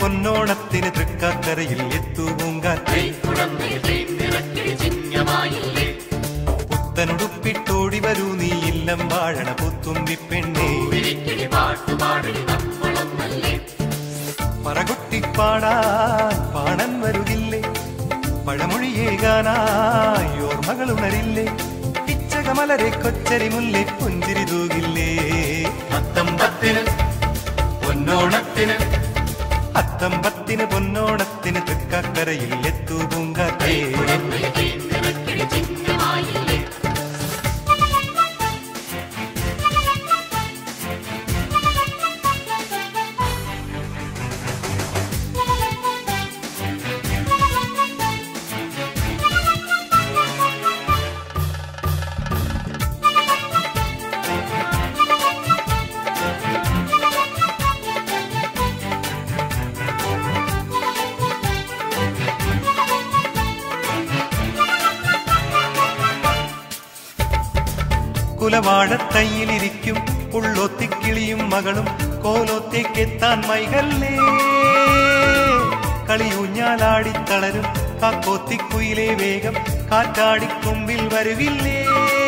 പൊന്നോണത്തിന് തൃക്കാക്കരയിൽ എത്തുപൂങ്കാറ്റേ പുത്തനുടുപ്പിട്ടോടി വരൂ നീ ഇല്ലം വാഴണ പുത്തുമ്പി പെണ്ണേ പറകൊട്ടിപ്പാടാൻ പാടൻ വരുകില്ലേ പഴമൊഴിയേകാനായി ഓർമ്മകൾ ഉണരില്ലേ പിച്ചകമലരെ കൊച്ചരി മുല്ലേ പുഞ്ചിരി തൂകില്ലേ അത്തമ്പത്തിന് പൊന്നോണത്തിന് അത്തമ്പത്തിന് പൊന്നോണത്തിന് തൃക്കാക്കരയിൽ എത്തൂ പൂങ്കാറ്റേ കുലവാഴത്തയ്യിലിരിക്കും ഉള്ളൊത്തിക്കിളിയും മകളും കോലോത്തേക്കെത്താൻ മൈകല്ലേ കളിയൂഞ്ഞാലാടിത്തളരും കാക്കോത്തിക്കുയിലെ വേഗം കാറ്റാടിക്കൊമ്പിൽ വരുകില്ലേ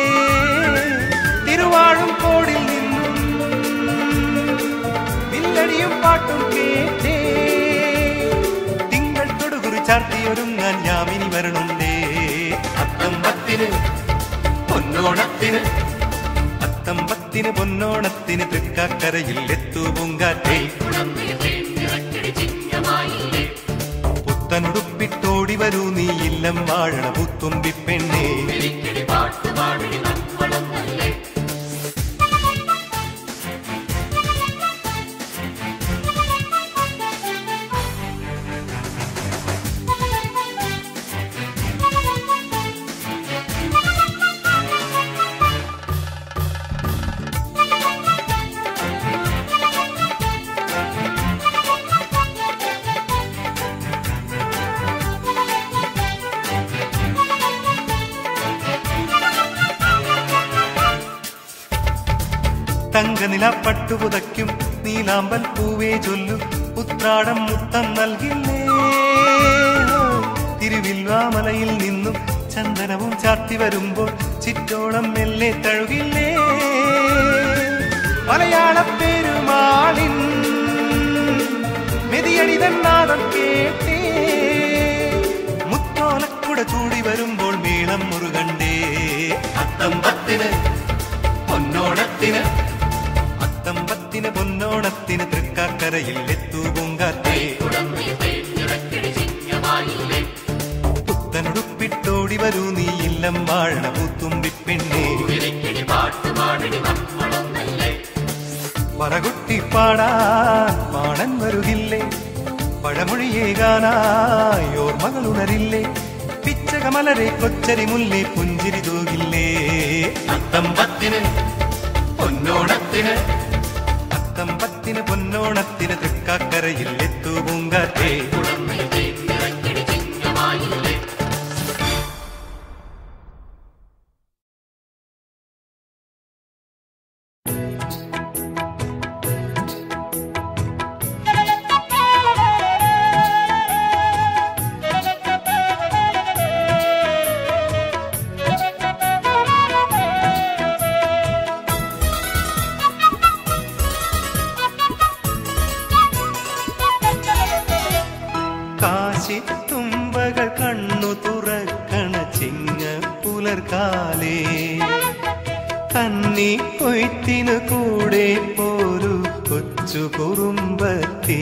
തിരുവാഴും കോടിൽ നിന്നും വില്ലടിയും പാട്ടും കേട്ടേ തിങ്കൾ തൊടുകുറി ചാർത്തിയൊരുങ്ങാൻ ഞാമിനി വരണുണ്ടേ അത്തമ്പത്തിന് പൊന്നോണത്തിന് അത്തമ്പത്തിന് പൊന്നോണത്തിന് തൃക്കാക്കരയിൽ എത്തൂ പൂങ്കാറ്റേ പുത്തനുടുപ്പിട്ടോടി വരൂ നീ ഇല്ലം വാഴണ പുത്തുമ്പി പെണ്ണേ തങ്കനില പട്ടുപുതയ്ക്കും നീലാമ്പൽ പൂവേ ചൊല്ലു ഉത്രാടം മുത്തം നൽകില്ലേ തിരുവിൽവാമലയിൽ നിന്നും ചന്ദനവും ചാർത്തി വരുമ്പോൾ ചിറ്റോളം മെല്ലെ തഴുകില്ലേ മലയാള പെരുമാളിൻ മെതിയടിതൻ നാദം കേട്ടേ മുത്തോലക്കുട ചൂടി വരുമ്പോൾ മേളം മുറുകണ്ടേ അത്തമ്പത്തിന് പൊന്നോണത്തിന് അത്തമ്പത്തിന് പൊന്നോണത്തിന് തൃക്കാക്കരയിൽ എത്തൂ പൂങ്കാറ്റേ പുത്തനുടുപ്പിട്ടോടി വരൂ നീ ഇല്ലം വാഴണ പൂത്തുമ്പി പെണ്ണേ പറകുട്ടി പാടാൻ പാടൻ വരുകില്ലേ പഴമൊഴിയേകാനായി ഓർമ്മകൾ ഉണരില്ലേ പിച്ചകമലരെ കൊച്ചരി മുല്ലേ പുഞ്ചിരി തൂകില്ലേ അത്തമ്പത്തിന് പൊന്നോണത്തിന് അത്തമ്പത്തിന് പൊന്നോണത്തിന് തൃക്കാക്കരയിൽ എത്തൂ പൂങ്കാറ്റേ കാശിത്തുമ്പകൾ കണ്ണു തുറക്കണ ചിങ്ങ പുലർക്കാലേ കന്നി കൊയ്ത്തിനു കൂടെ പോരു കൊച്ചു കുറുമ്പത്തി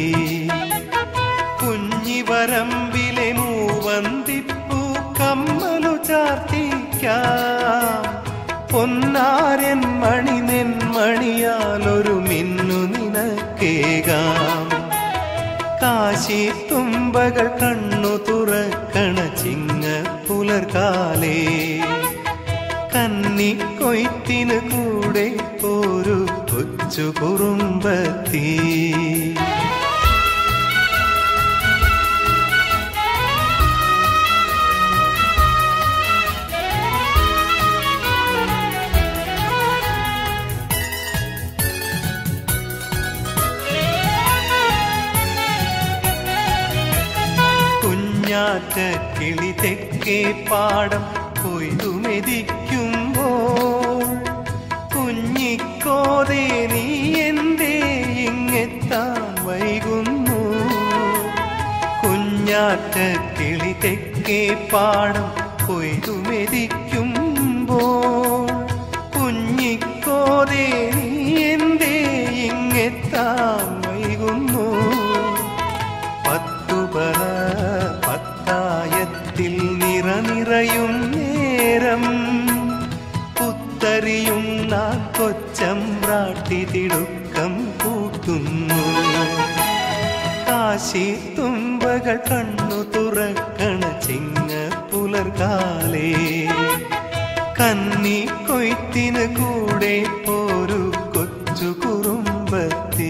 കുഞ്ഞിവരമ്പിലെ മൂവന്തിപ്പൂ കമ്മലു ചാർത്തിക്കാം പൊന്നാരൻ മണി നെന്മണിയാലൊരു മിന്നു നിനക്കേകാം കാശി തുമ്പകൾ കണ്ണു തുറക്കണ ചിങ്ങ പുലർക്കാലേ കന്നി കൊയ്ത്തിനു കൂടെ ഒരു കൊച്ചു കുറുമ്പത്തി കുഞ്ഞാറ്റക്കിളി തെക്കേ പാടം കൊയ്തുമെതിക്കുമ്പോൾ കുഞ്ഞിക്കോതേ നീ എന്തേ ഇങ്ങെത്താൻ വൈകുന്നു കുഞ്ഞാറ്റക്കിളി തെക്കേ പാടം കൊയ്തുമെതിക്കുമ്പോൾ കുഞ്ഞിക്കോതേ നീ എന്തേ ഇങ്ങെത്താൻ വൈകുന്നു പത്തുപറ പത്തായത്തിൽ നിറനിറയും നേരം പുത്തരിയും നാൻ കൊച്ചമ്പ്രാട്ടി തിടുക്കം കൂട്ടുന്നു കാശി തുമ്പകൾ കണ്ണു തുറക്കണ ചിങ്ങ പുലർകാലേ കന്നി കൊയ്ത്തിന് കൂടെ ഒരു കൊച്ചു കുറുമ്പത്തേ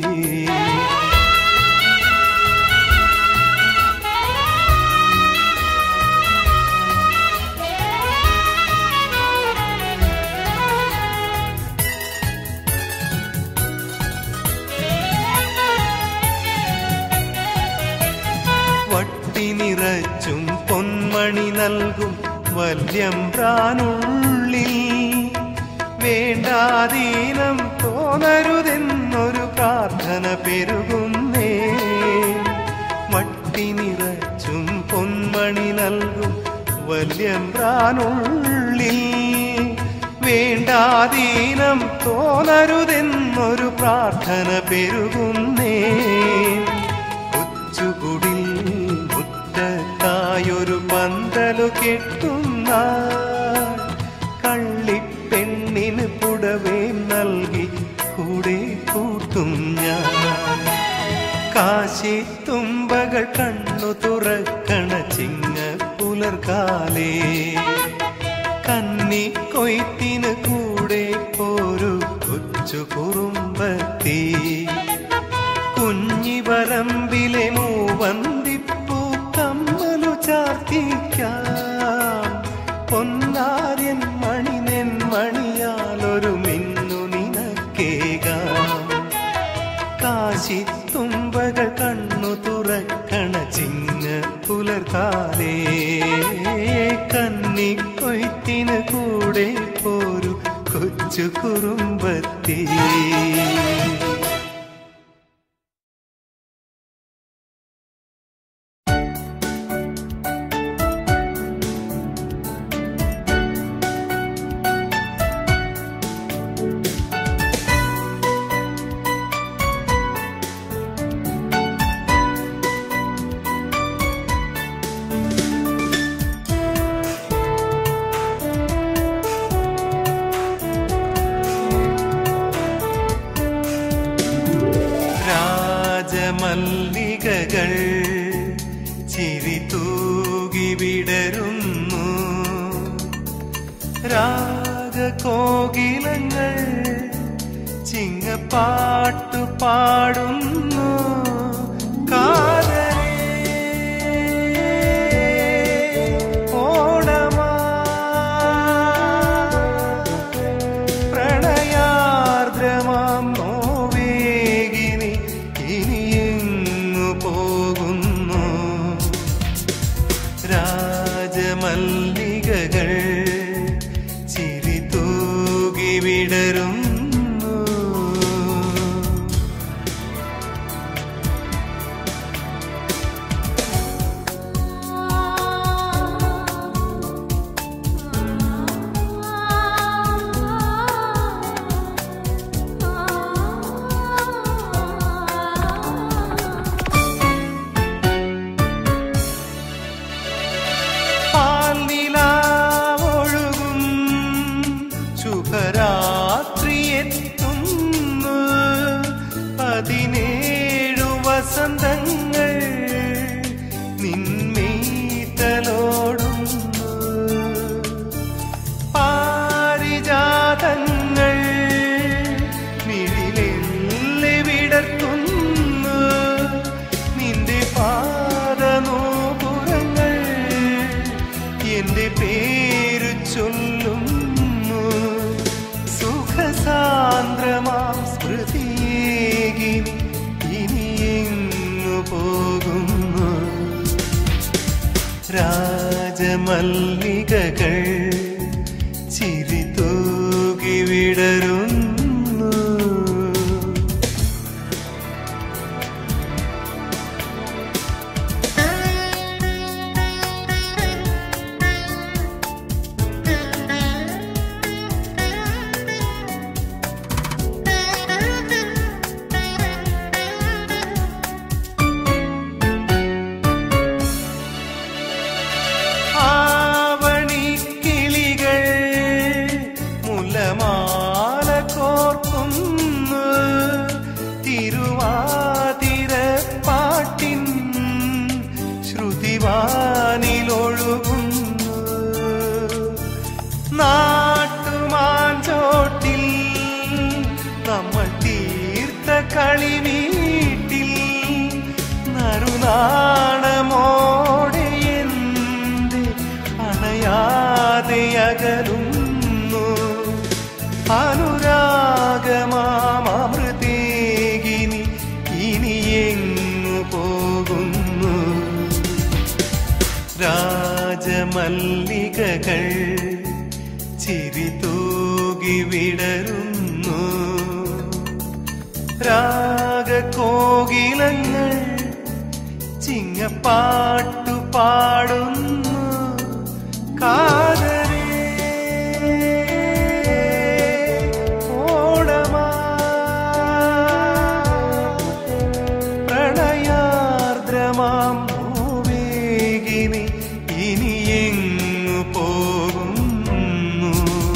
വട്ടി നിറച്ചും പൊന്മണി നൽകും വല്യംപ്രാനുള്ളിൽ വേണ്ടാതീനം തോന്നരുതെന്നൊരു പ്രാർത്ഥന പെരുകുന്നേ വട്ടി നിറച്ചും പൊന്മണി നൽകും വല്യംപ്രാനുള്ളിൽ വേണ്ടാതീനം തോന്നരുതെന്നൊരു പ്രാർത്ഥന പെരുകുന്നേ കൊച്ചുകുടിൽ മുറ്റത്തായൊരു പന്തലു കെട്ടുന്ന കള്ളിപ്പെണ്ണിന് പുടവേ നൽകി കൂടെ കൂട്ടും ഞാൻ കാശി തുമ്പകൾ കണ്ണു തുറക്കണ ചിങ്ങ പുലർകാലേ കന്നി കൊയ്ത്തിന് കൂടെ ഒരു കൊച്ചു കുറുമ്പത്തി കുഞ്ഞിവരമ്പിലെ മൂവന്തിപ്പൂ കമ്മലു ചാർത്തിക്കാം പൊന്നാര്യൻ മണിനെൻ മണിയാലൊരു മിന്നു നിനക്കേകാം കാശി തുമ്പകൾ കണ്ണു തുറക്കണ ചിങ്ങ പുലർക്കാലേ കന്നി കൊയ്ത്തിന് കൂടെ പോരു കൊച്ചു കുറുമ്പത്തേ രാജമല്ലികകൾ ചിരി തൂകി വിടരുന്നു രാഗകോകിലങ്ങൾ ചിങ്ങപ്പാട്ടു പാടുന്നു കാതരേ ഓണമാ പ്രണയാർദ്രമാം നോവേഗിനി ഇനിയെങ്ങു പോകുന്നു രാജമല്ലികകൾ ചിരി തൂകി വിടരുന്നു പാൽനിലാവൊഴുകും ശുഭരാത്രിയെത്തുന്നു പതിനേഴു വസന്തങ്ങൾ നിന്മീത്തലോടുന്നു പാരിജാതങ്ങൾ മിഴിലെല്ലെ വിടർത്തുന്നു നിന്റെ പാദനോപുരങ്ങൾ എന്റെ പേര് ചൊല്ലുന്നു സുഖസാന്ദ്രമാം സ്മൃതിയേകിനി ഇനിയെങ്ങു പോകുന്നു രാജമല്ലികകൾ ചിരി തൂകി വിടരുന്നു ആവണിക്കിളികൾ മുലമാല കോർക്കുന്നു തിരുവാതിര പാട്ടിൻ ശ്രുതിവാനിലൊഴുകുന്നു നാട്ടുമാഞ്ചോട്ടിൽ നമ്മൾ തീർത്ത കളിവീട്ടിൽ നറുനാണമോടെ എന്ത് അണയാതെ അകലുന്നു അനുരാഗമാമൃതേകിനി ഇനി എങ്ങു പോകുന്നു രാജമല്ലികകൾ ചിരി തൂകി വിടരുന്നു രാഗകോകിലങ്ങൾ ചിങ്ങപ്പാട്ടു പാടുന്നു കാതരേ ഓടമാ പ്രണയാർദ്രമാം ഭൂവേഗിനി ഇനി എങ്ങു പോകുന്നു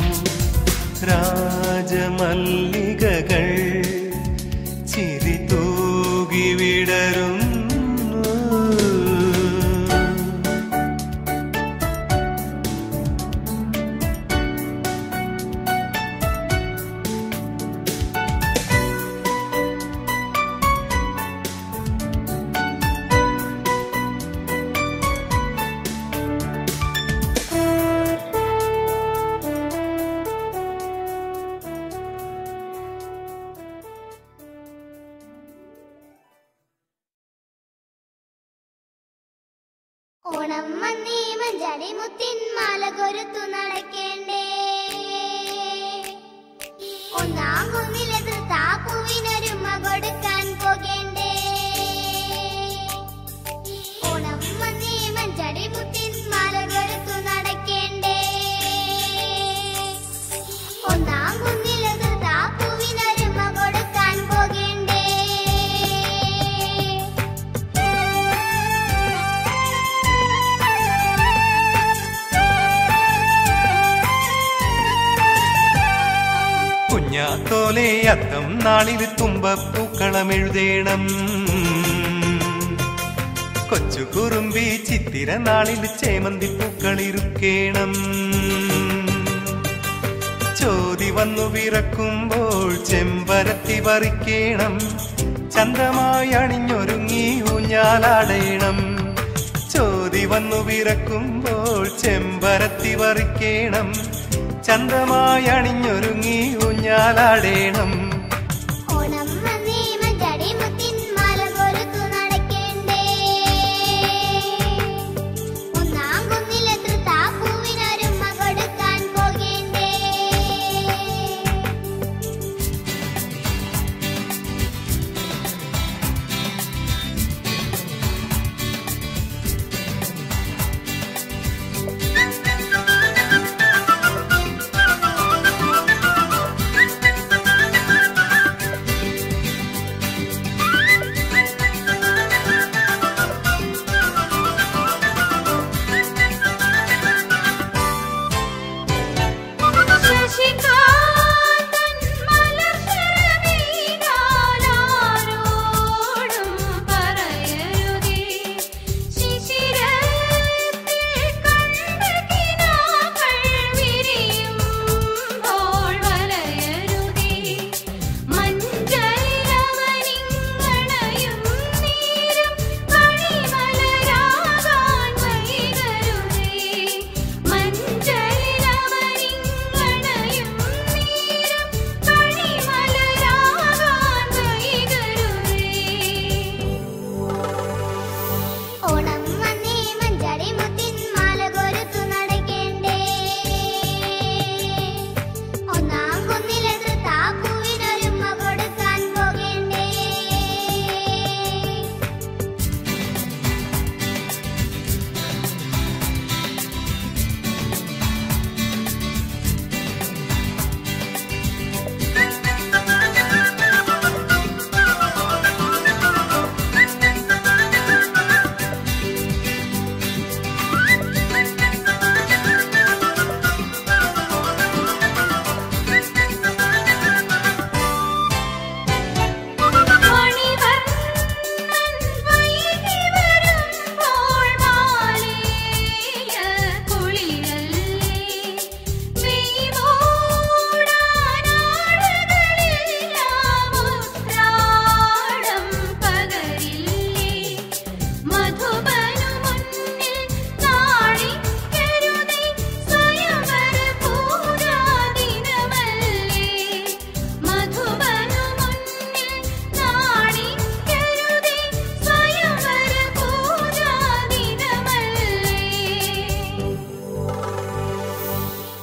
രാജമല്ലികകൾ ചിരി തൂകി വിടരുന്നു ഓണം വന്നീ മഞ്ചാടി മുത്തിൻ മാല കൊരുത്തു നടക്കേണ്ടേ ഒന്നാം കുന്നിലെതിർത്ത പൂവിനൊരുമ കൊടുക്കാൻ പോകേണ്ടേ ഓണം വന്നീ മഞ്ചാടി മുത്തിൻ മാല കൊരുത്തു നടക്കേണ്ടേ ഒന്നാം കുന്നിലെതിർത്ത പൂവിനൊരുമ കൊടുക്കാൻ പോകേണ്ടേ കുഞ്ഞാത്തോലെ അത്തം നാളിൽ തുമ്പപ്പൂക്കളം എഴുതേണം കൊച്ചു കുറുമ്പി ചിത്തിര നാളിൽ ചേമന്തി പൂക്കളിരുക്കേണം ചോതി വന്നു വിറക്കുമ്പോൾ ചെമ്പരത്തി പറിക്കേണം ചന്തമായി അണിഞ്ഞൊരുങ്ങി ഊഞ്ഞാലാടേണം ചോതി വന്നു വിറക്കുമ്പോൾ ചെമ്പരത്തി പറിക്കേണം ചന്തമായി അണിഞ്ഞൊരുങ്ങി ഊഞ്ഞാലാടേണം ഓണം വന്നീ മഞ്ചാടി മുത്തിൻ മാല കൊരുത്തു നടക്കേണ്ടേ ഒന്നാം കുന്നിലെതിർത്ത പൂവിനൊരുമ കൊടുക്കാൻ പോകേണ്ടേ ും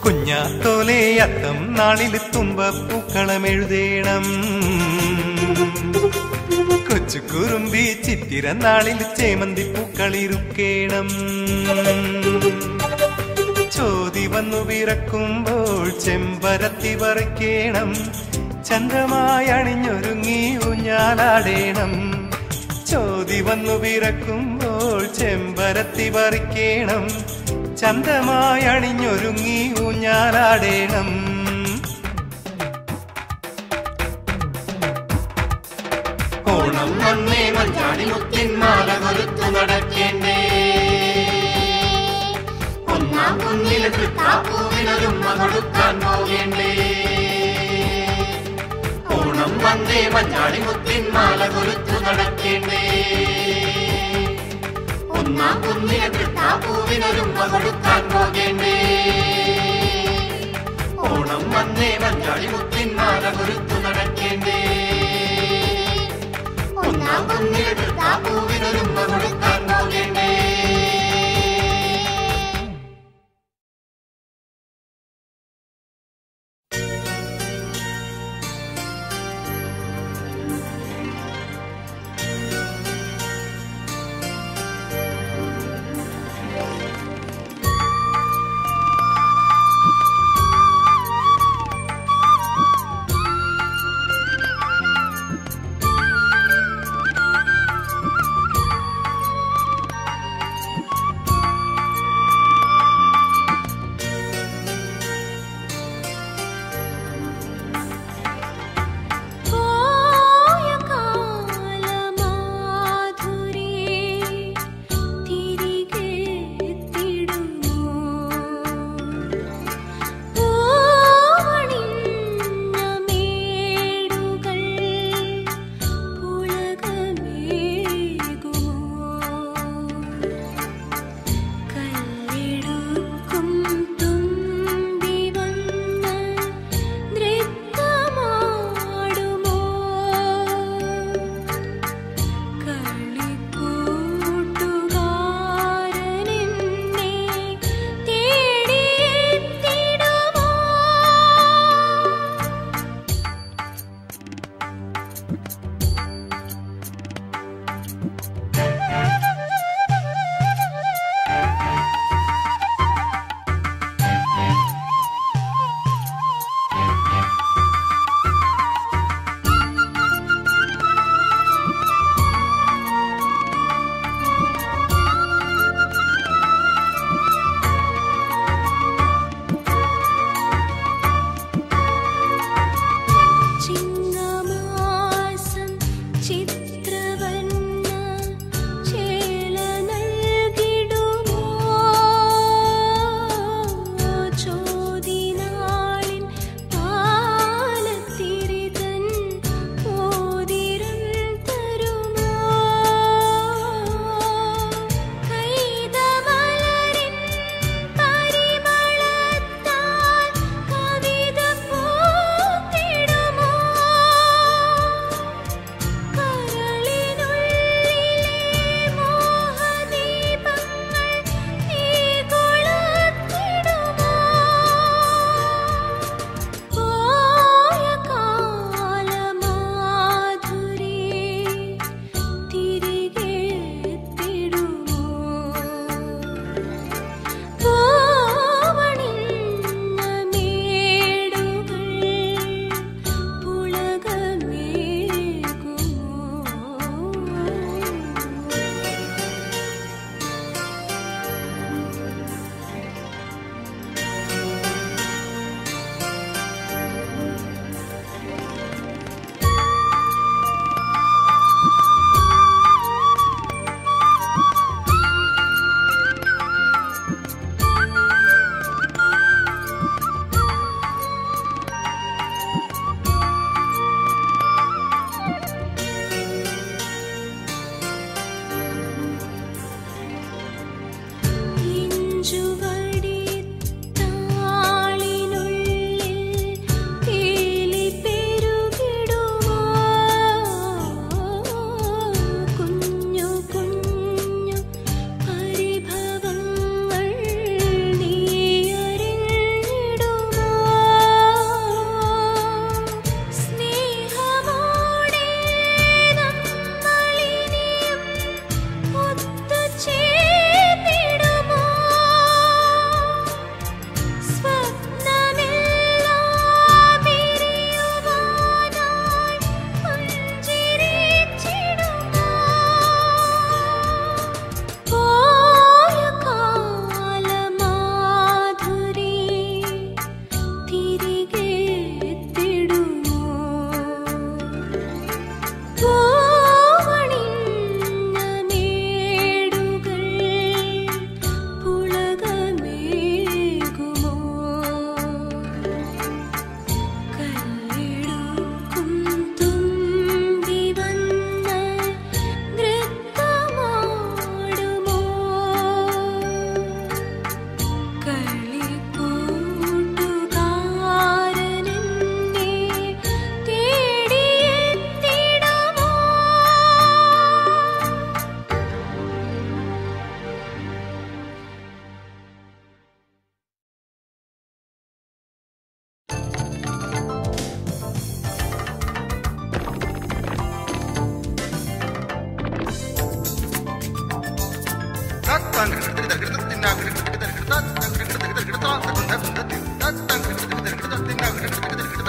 കുഞ്ഞാത്തോലെ അത്തം നാളിൽ തുമ്പപ്പൂക്കളം എഴുതേണം കൊച്ചു കുറുമ്പി ചിത്തിര നാളിൽ ചേമന്തി പൂക്കളിരുക്കേണം ചോതി വന്നു വിറക്കുമ്പോൾ ചെമ്പരത്തി പറിക്കേണം ചന്ദ്രമായി അണിഞ്ഞൊരുങ്ങി ഊഞ്ഞാലാടേണം ചോതി വന്നു വിറക്കുമ്പോൾ ചെമ്പരത്തി പറിക്കേണം ചന്തമായി അണിഞ്ഞൊരുങ്ങി ഊഞ്ഞാലാടേണം ഓണം വന്നേ മഞ്ചാടി മുത്തിൻ മാല കൊരുത്തു നടക്കേണ്ടേ ഒന്നാം കുന്നിൽ തൃത്താപ്പൂവിനൊരുമ്മ കൊടുക്കാൻ പോകേണ്ടേ ഓണം വന്നേ മഞ്ചാടി മുത്തിൻ മാല കൊരുത്തു നടക്കേണ്ടേ ഒന്നാം കുന്നിൽ തൃത്താപ്പൂവിനൊരുമ്മ കൊടുക്കാൻ പോകേണ്ടേ ഓണം വന്നേ മഞ്ചാടി മുത്തിൻ മാല കൊരുത്തു നടക്കേണ്ടേ ഒന്നാം കുന്നിൽ തൃത്താപ്പൂവിനൊരുമ്മ കൊടുക്കാൻ പോകേണ്ടേ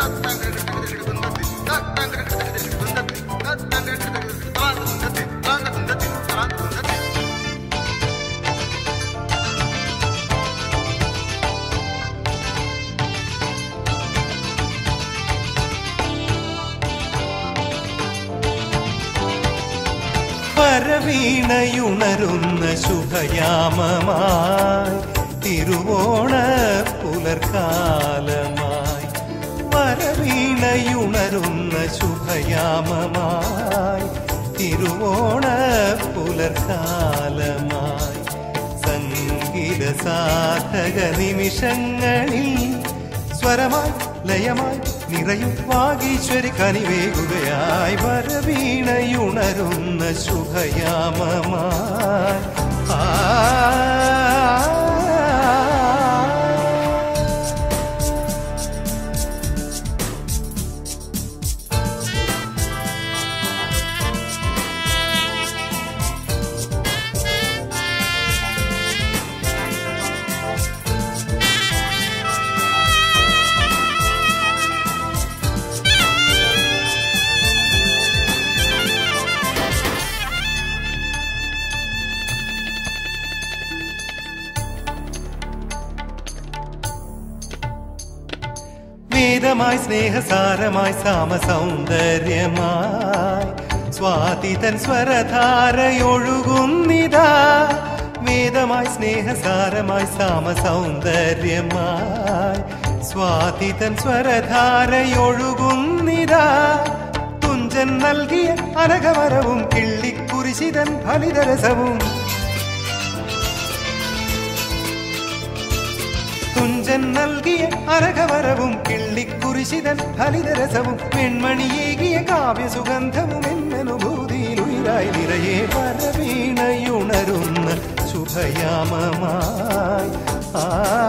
വരവീണയുണരുന്ന ശുഭയാമമായി തിരുവോണ പുലർക്കാലമായി വരവീണയുണരുന്ന ശുഭയാമമായി തിരുവോണ പുലർക്കാലമായി സംഗീത സാധക നിമിഷങ്ങളിൽ സ്വരമായി ലയമായി നിറയും വാഗീശ്വരി കനിവേകുകയായി വരവീണയുണരുന്ന ശുഭയാമമായി ആ വേദമായി സ്നേഹസാരമായി സാമസൗന്ദര്യമായി സ്വാതിതൻ സ്വരധാരയൊഴുകുന്നിതാ വേദമായി സ്നേഹസാരമായി സാമസൗന്ദര്യമായി സ്വാതിതൻ സ്വരധാരയൊഴുകുന്നിതാ തുഞ്ചൻ നൽകിയ അനഘമരവും കിള്ളിക്കുരിശിതൻ ഫലിതരസവും തുഞ്ചൻ നൽകിയ അരകവരവും കിള്ളിക്കുരിശിതൻ ഫലിതരസവും പെൺമണിയേകിയ കാവ്യസുഗന്ധവും എന്നനുഭൂതിയിൽ ഉയരായി നിറയെ പരവീണയുണരുന്ന ശുഭയാമമായി ആ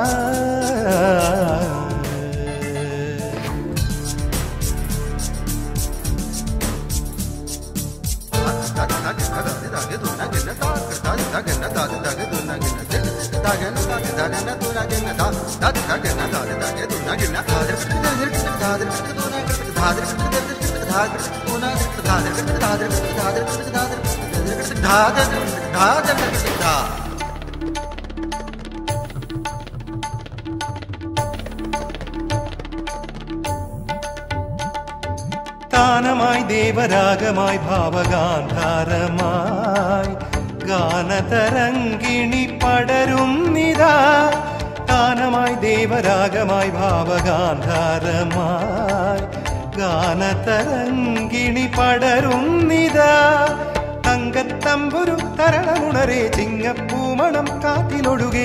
താനമായി ദേവരാഗമായി ഭാവഗാന്ധാരമായി ഗാനതരംഗിണി പടരുന്നിതാ താനമായി ദേവരാഗമായി ഭാവഗാന്ധാരമായി ഗാനതരംഗിണി പടരുന്നിതാ തങ്കത്തമ്പുരു തരണമുണരെ ചിങ്ങപ്പൂമണം കാറ്റിലൊഴുകേ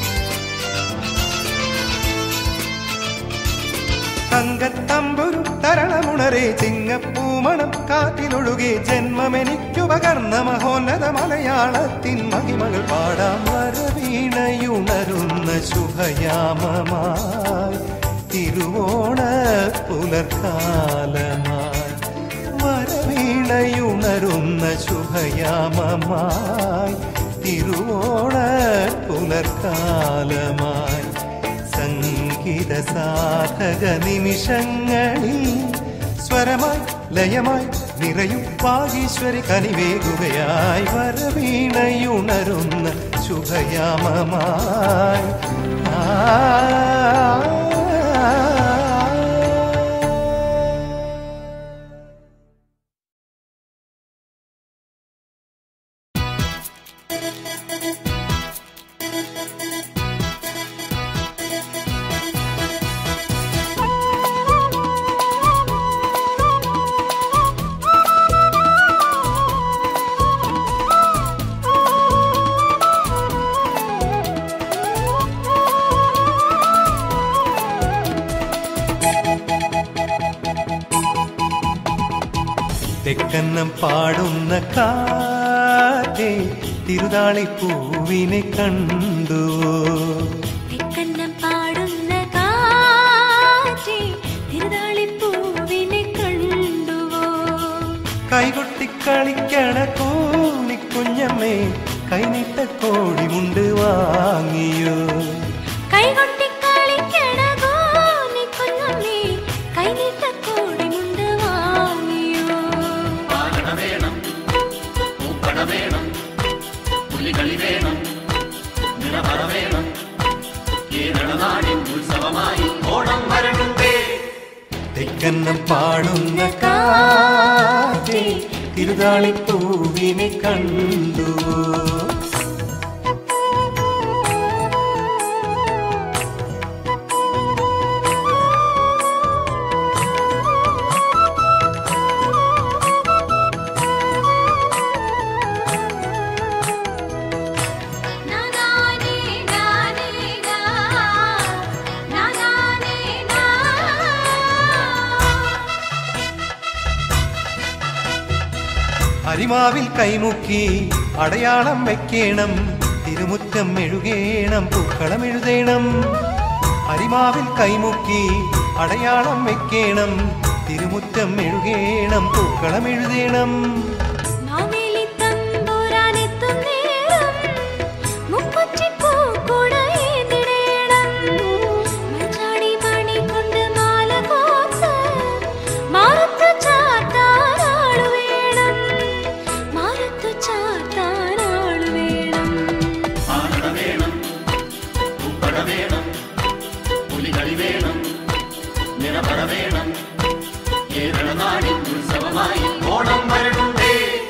തങ്കത്തമ്പുരു തരണമുണരെ ചിങ്ങപ്പൂമണം കാറ്റിലൊഴുകെ ജന്മമെനിക്കു പകർന്ന മഹോന്നത മലയാളത്തിൻ മഹിമകൾ പാടാം വരവീണയുണരുന്ന ശുഭയാമമായി തിരുവോണ പുലർക്കാലമായി വരവീണയുണരുന്ന ശുഭയാമമായി തിരുവോണ പുലർക്കാലമായി സംഗീത സാധക നിമിഷങ്ങളിൽ സ്വരമായി ലയമായി നിറയും വാഗീശ്വരി കനിവേകുകയായി വരവീണയുണരുന്ന ശുഭയാമമായി ആ തെക്കന്നം പാടുന്ന കാറ്റേ തിരുതാളി പൂവിനെ കണ്ടു തെക്കന്നം പാടുന്ന കാറ്റേ തിരുതാളിപ്പൂവിനെ കണ്ടുവോ കൈകൊട്ടിക്കളിക്കണ കൂണിക്കുഞ്ഞമ്മേ കൈനീട്ട കോടിമുണ്ട് വാങ്ങിയോ കൈകൊട്ടി കളിക്കണ ഗോനി കുഞ്ഞമ്മേ കൈനീട്ട തെക്കന്നം പാടുന്ന കാറ്റേ തിരുതാളിപ്പൂവിനെ കണ്ടുവോ നാനാനേ നാനേ നാ നാനാനേ നാ അരിമാവിൽ കൈമുക്കി അടയാളം വെക്കേണം തിരുമുറ്റം എഴുകേണം പൂക്കളം എഴുതേണം അരിമാവിൽ കൈമുക്കി അടയാളം വെക്കേണം തിരുമുറ്റം എഴുകേണം പൂക്കളം എഴുതേണം മാവേലി തമ്പുരാനെത്തും നേരം മുക്കുറ്റിപ്പൂക്കുടയേന്തിടേണം. മഞ്ചാടി മണി കൊണ്ട് മാല കോർത്ത് മാറത്തു ചാർത്താനാളു വേണം. മാറത്തു ചാർത്താനാളു വേണം. ആനട വേണം പൂപ്പട വേണം പുലികളി വേണം നിറപട വേണം കേരള നാടിൻ ഉത്സവമായി ഓണം വരണുണ്ടേ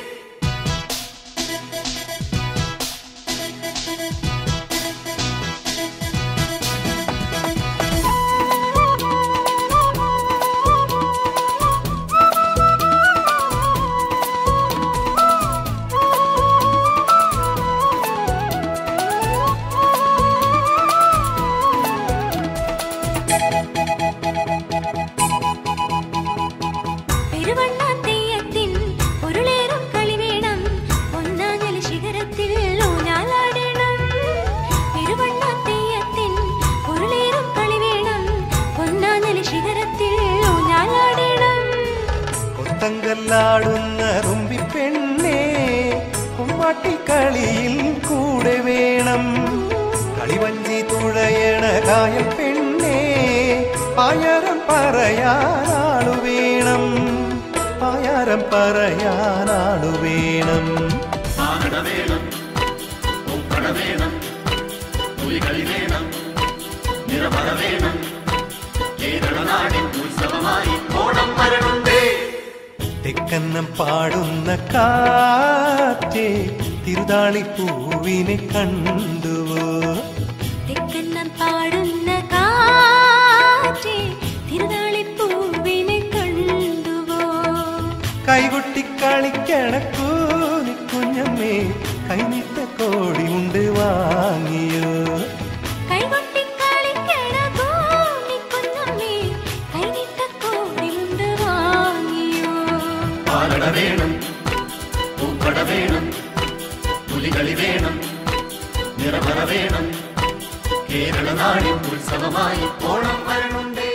പെരുവണ്ണാൻ തെയ്യത്തിൻ പൊരുളേറും കളി വേണം. ഒന്നാഞ്ഞൽ ശിഖരത്തിൽ ഊഞ്ഞാലാടണം. പെരുവണ്ണാൻ തെയ്യത്തിൻ പൊരുളേറും കളി വേണം. ഒന്നാഞ്ഞൽ ശിഖരത്തിൽ ഊഞ്ഞാലാടണം. കൊത്തങ്കല്ലാടുന്ന റുമ്പി പെണ്ണേ കുമ്മാട്ടിക്കളിയിൽ കൂടെ വേണം കളിവഞ്ചി തുഴയണ കായൽ പെണ്ണേ പായരം പറയാനാളു വേണം പായരം പറയാനാളു വേണം ആനട വേണം പൂപ്പട വേണം പുലികളി വേണം നിറപട വേണം കേരള നാടിൻ ഉത്സവമായി ഓണം വരണുണ്ടേ തെക്കന്നം പാടുന്ന കാറ്റേ തിരുതാളിപ്പൂവിനെ കണ്ടുവോ തെക്കന്നം പാടുന്ന കാറ്റേ തിരുനാളിപ്പൂവിനെ കണ്ടുവോ കൈകൊട്ടി കളിക്കണ കൂനി കുഞ്ഞമ്മേ കൈനിട്ട കോടി ഉണ്ട് വാങ്ങിയോ കൈകൊട്ടി കളിക്കണ ഭൂമിക്കുഞ്ഞമ്മേ കൈനിട്ട കോടിയുണ്ട് വാങ്ങിയോ പാലട വേണം പൂപ്പട വേണം പുലികളി വേണം നിറപറ വേണം കേരള നാടിൻ ഉത്സവമായി ഓണം വരണുണ്ടേ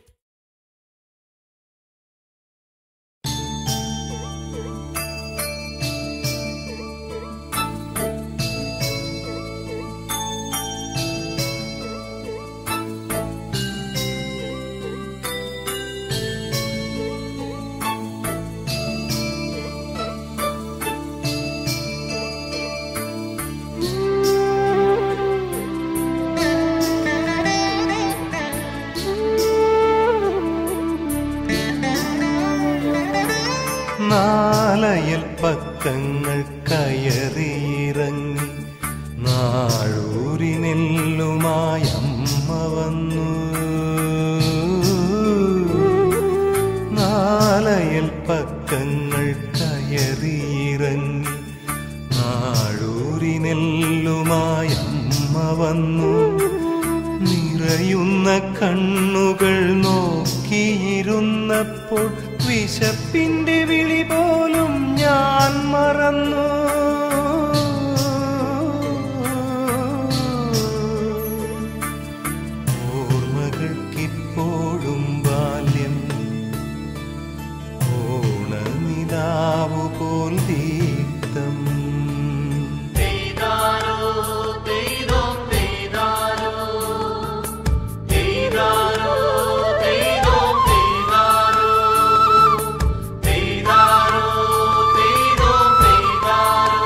നാലയൽ പക്കങ്ങൾ കയറിയിറങ്ങി നാഴൂരിനെല്ലുമായി അമ്മ വന്നു നാലയൽ പക്കങ്ങൾ കയറിയിറങ്ങി നാഴൂരിനെല്ലുമായി അമ്മ വന്നു നിറയുന്ന കണ്ണുകൾ നോക്കിയിരുന്നപ്പോൾ വിശപ്പിന്റെ വിളി പോലും ഞാൻ മറന്നു ഓർമ്മകൾക്കിപ്പോഴും ബാല്യം ഓണനിലാവു പോൽ ദീപ്തം പെയ്താരോ പെയ്തോ പെയ്താരോ പെയ്താരോ പെയ്തോ പെയ്താരോ പെയ്താരോ പെയ്തോ പെയ്താരോ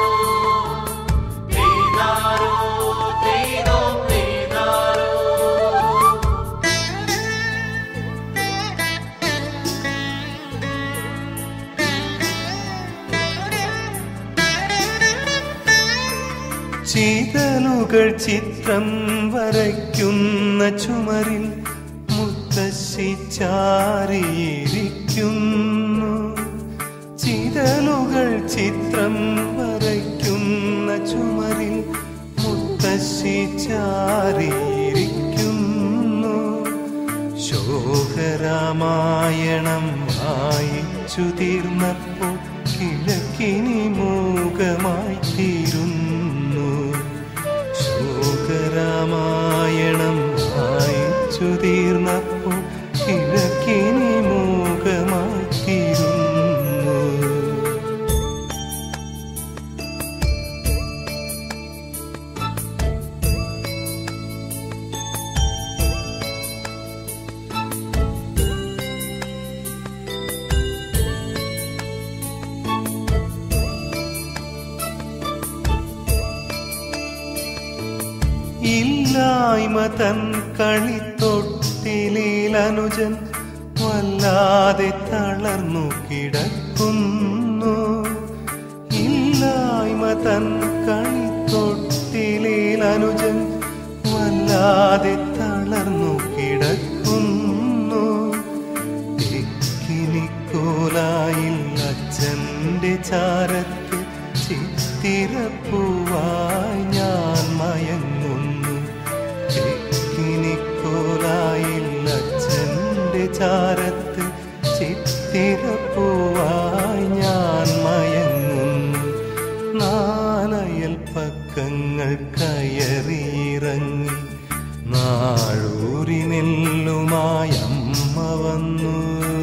ചിതലുകൾ ചിത്രം വരയ്ക്കുന്ന ചുമരിൽ മുത്തശ്ശി ചാരിയിരിക്കുന്നു ചിതലുകൾ ചിത്രം വരയ്ക്കുന്ന ചുമരിൽ മുത്തശ്ശി ചാരിയിരിക്കുന്നു ശോകരാമായണം വായിച്ചു തീർന്നപ്പോൾ കിഴക്കിനി മൂകമായി തീരുന്നു ശോകരാമായണം വായിച്ചു തീർന്നപ്പോൾ കിഴക്കിനി മൂകമായി തീരുന്നു ഇല്ലായ്മ തൻ കളിത്തൊട്ടിലിൽ അനുജൻ വല്ലാതെ തളർന്നു കിടക്കുന്നു ഇല്ലായ്മ തൻ കളിത്തൊട്ടിലിൽ അനുജൻ വല്ലാതെ തളർന്നു കിടക്കുന്നു തെക്കിനിക്കോലായിൽ അച്ഛന്റെ ചാരത്ത് ചിത്തിരപ്പൂവായി ഞാൻ മയങ്ങുന്നു തെക്കിനിക്കോലായിൽ അച്ഛന്റെ ചാരത്ത് ചിത്തിരപ്പൂവായി ഞാൻ മയങ്ങുന്നു നാലയൽ പക്കങ്ങൾ കയറിയിറങ്ങി നാഴൂരി നെല്ലുമായി അമ്മ വന്നു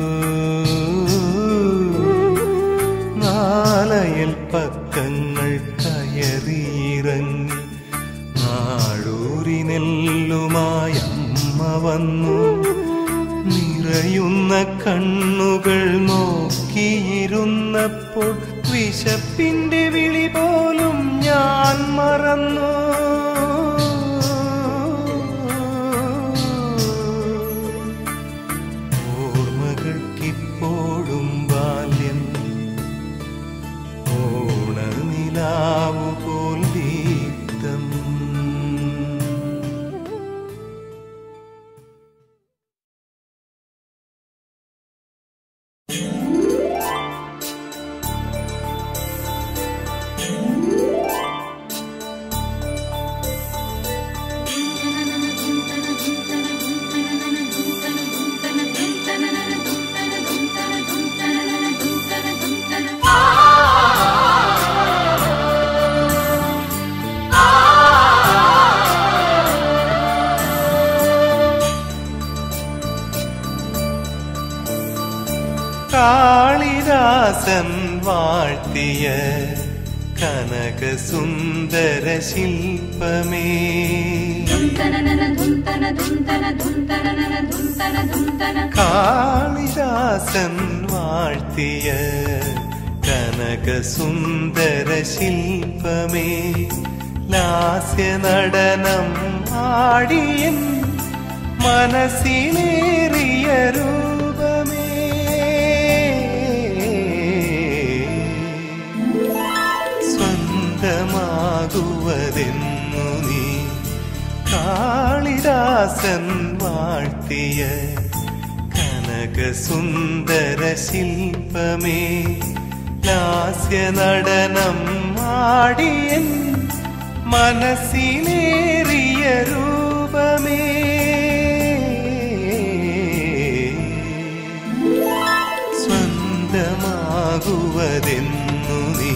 നാലയൽ പക്കങ്ങൾ കയറിയിറങ്ങി നാഴൂരി നെല്ലുമായി അമ്മ വന്നു നിറയുന്ന കണ്ണുകൾ നോക്കിയിരുന്നപ്പോൾ വിശപ്പിന്റെ വിളി പോലും ഞാൻ മറന്നു ഓർമ്മകൾക്കിപ്പോഴും ബാല്യം ഓണനിലാവു പോൽ ദീപ്തം കാളിദാസൻ വാഴ്ത്തിയ കനകസുന്ദര ശില്പമേ കാളിദാസൻ വാഴ്ത്തിയ കനകസുന്ദര ശില്പമേ ലാസ്യ നടനം ആടിയൻ മനസ്സിലേറിയ രൂപമേ സ്വന്തമാകുവതെന്നു നീ കാളിദാസൻ വാഴ്ത്തിയ കനകസുന്ദര ശില്പമേ ലാസ്യ നടനം ആടിയൻ മനസ്സിലേറിയ രൂപമേ സ്വന്തമാകുവതെന്നു നീ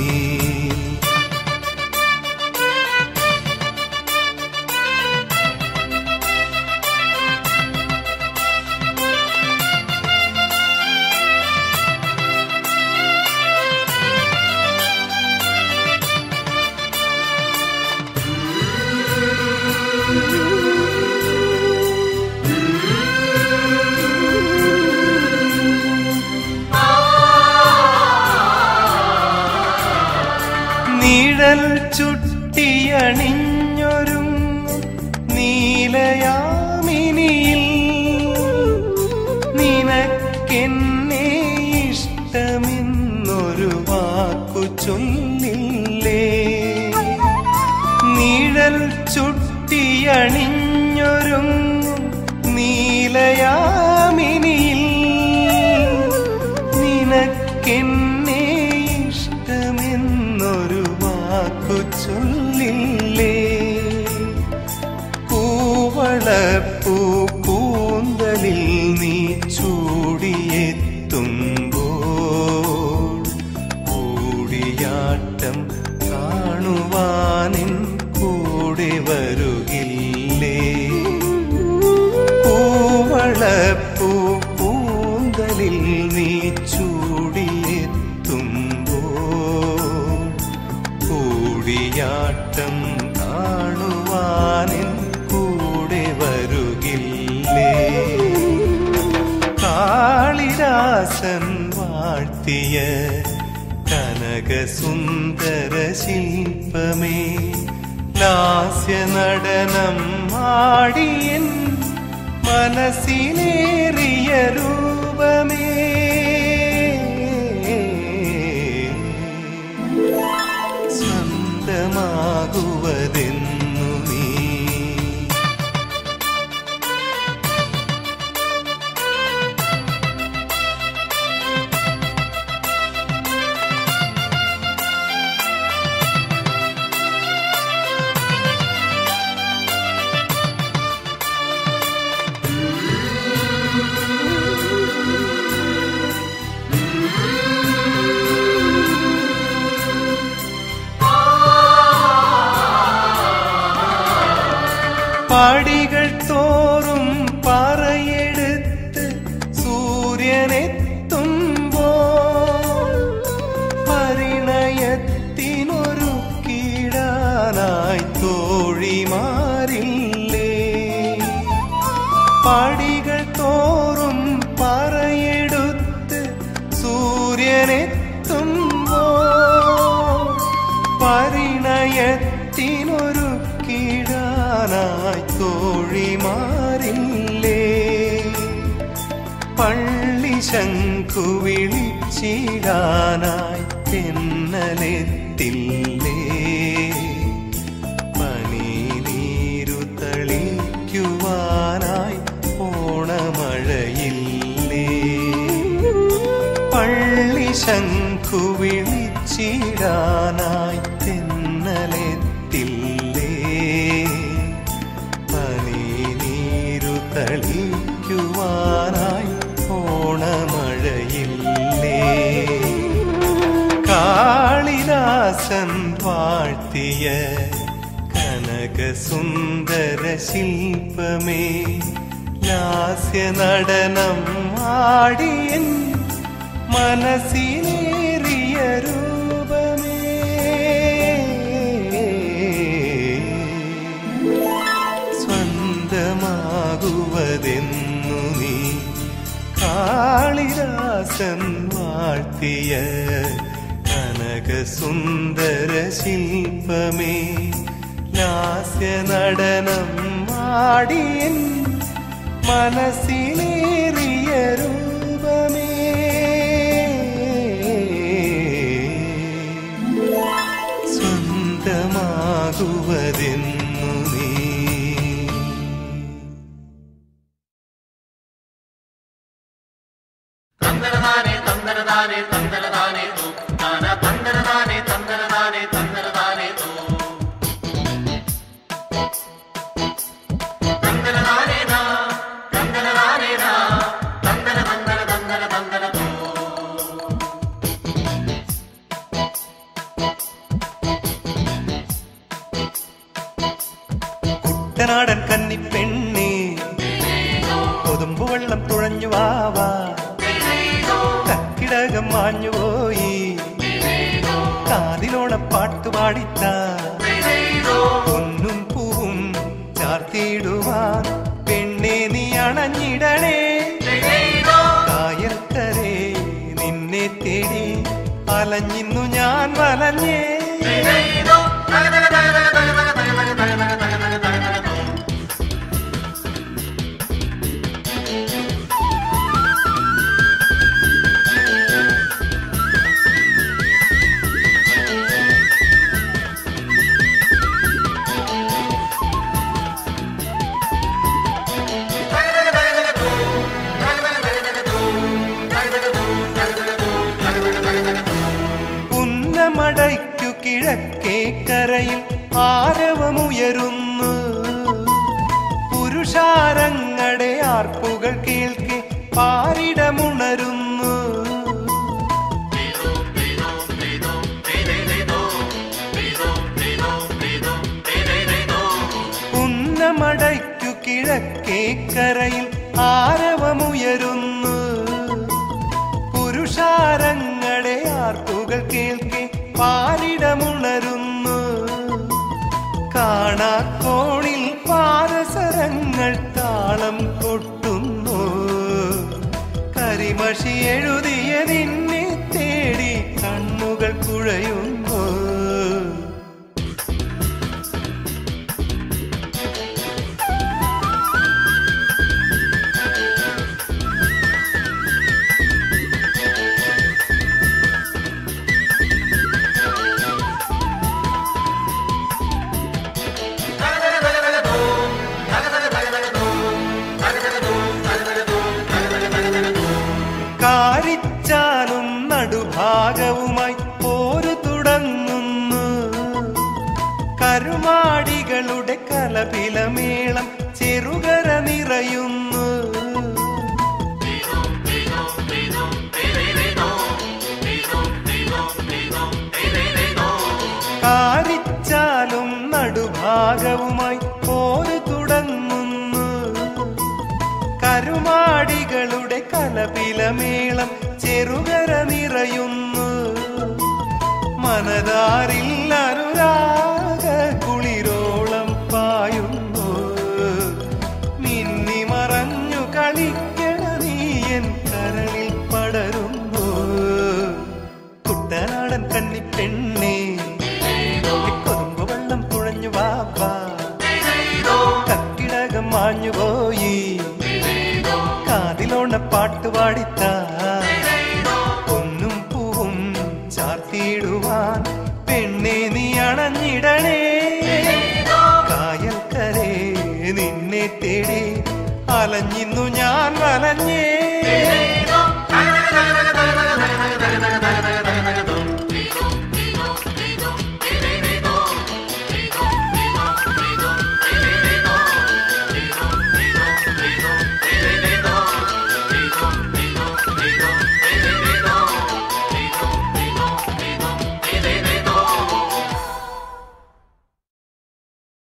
ലീലയാമിനിയിൽ നിനക്കെന്നെ ഇഷ്ടമെന്നൊരു വാക്കു ചൊല്ലില്ലേ കൂവളപ്പൂ കൂന്തലിൽ നീ ചൂടിയെത്തുമ്പോൾ കൂടിയാട്ടം കാണുവാനിൻ കൂടെ വരുകില്ലേ പൂവളപ്പൂ പൂന്തലിൽ നീ ചൂടിയെത്തുമ്പോൾ കൂടിയാട്ടം കാണുവാനിൻ കൂടെ വരുകില്ലേ കാളിദാസൻ വാഴ്ത്തിയ കനകസുന്ദര ശില്പമേ ലാസ്യ നടനം ആടിയൻ മനസ്സിലേറിയ രൂപമേ സ്വന്തമാകുവതെന്നു നീ പടികൾ തോറും പറയെടുത്ത് സൂര്യനെത്തുമ്പോൾ പരിണയത്തിനൊരു കീടാനായി തോഴിമാരില്ലേ പടികൾ തോറും പറയെടുത്ത് സൂര്യനെത്തുമ്പോൾ പരിണയത്തിനൊരു കീടാനായി തോഴിമാരില്ലേ പള്ളി ശംഖു വിളിച്ചിടാനായി തെന്നലെത്തില്ലേ പനിനീരു തളിക്കുവാനായി ഓണമഴയില്ലേ പള്ളി ശംഖു വിളിച്ചിടാനായി തെന്നലെത്തില്ലേ പനിനീരു തളിക്കുവാനായി ഓണമഴയില്ലേ കാളിദാസൻ വാഴ്ത്തിയ കനകസുന്ദര ശില്പമേ ലാസ്യ നടനം ആടിയൻ മനസ്സിലേറിയ രൂപമേ സ്വന്തമാകുവതെന്നു നീ കാളിദാസൻ വാഴ്ത്തിയ കനകസുന്ദര ശില്പമേ ലാസ്യ നടനം ആടിയൻ മനസ്സിലേറിയ രൂപമേ സ്വന്തമാകുവതെന്നു നീ തന്തരതാനെ തന്തരതാനെ തന്തരതാനെ തോ താന തന്തരതാനെ തന്തരതാനെ തന്തരതാനെ തോ തന്തരതാനെ നാ തന്തരതാനെ നാ തന്തര തന്തര തന്തര തന്തര തോ കുട്ടനാടൻ കന്നിപ്പെണ്ണേ കൊതുമ്പ് വെള്ളം തുഴഞ്ഞു വാവാ കക്കിടകം മാഞ്ഞുപോയി കാതിലോളം പാട്ടുപാടിത്ത പൊന്നും പൂവും ചാർത്തിയിടുവാൻ പെണ്ണെ നീ അണഞ്ഞിടണേ കായൽക്കരെ നിന്നെ തേടി അലഞ്ഞിന്നു ഞാൻ വലഞ്ഞേ കരയിൽ ആരവമുയരുന്നു പുരുഷാരങ്ങളുടെ ആർപ്പുകൾ കേൾക്കെ പാരിടമുണരുന്നു ഉന്നമടയ്ക്കു കിഴക്കേ കരയിൽ ആരവമുയരുന്നു പുരുഷാരങ്ങളുടെ ആർപ്പുകൾ കേൾക്കെ പാരിടമുണരുന്നു കാണാക്കോണിൽ പാരസരങ്ങൾ താളം കൊട്ടുന്നു കരിമഷി എഴുതിയ നിന്നെ തേടി കണ്ണുകൾ കുഴയുന്നു കാരിച്ചാലും നടുഭാഗവുമായി പോരു തുടങ്ങുന്നു കരുമാടികളുടെ കലപിലമേളം ചെറുകര നിറയുന്നു കാരിച്ചാലും നടുഭാഗവുമായി പോരു തുടങ്ങുന്നു കരുമാടികളുടെ കലപിലമേളം ചെറുകര നിറയുന്നു മനതാരിൽ അനുരാഗ കുളിരോളം പായുന്നു മിന്നി മറഞ്ഞു കളിക്കണ നീയൻ കരളിൽ പടരുന്നു കുട്ടനാടൻ കന്നിപ്പെണ്ണേ കൊതുമ്പ് വെള്ളം തുഴഞ്ഞു വാവാ കത്തിടകം മാഞ്ഞുപോയി കാതിലോണ പാട്ട് പാടിത്ത ഒന്നും പൂവും ചാർത്തിയിടുവാൻ പെണ്ണെ നീ അണഞ്ഞിടണേ കായൽക്കരെ നിന്നെ തേടി അലഞ്ഞിന്നു ഞാൻ വലഞ്ഞേ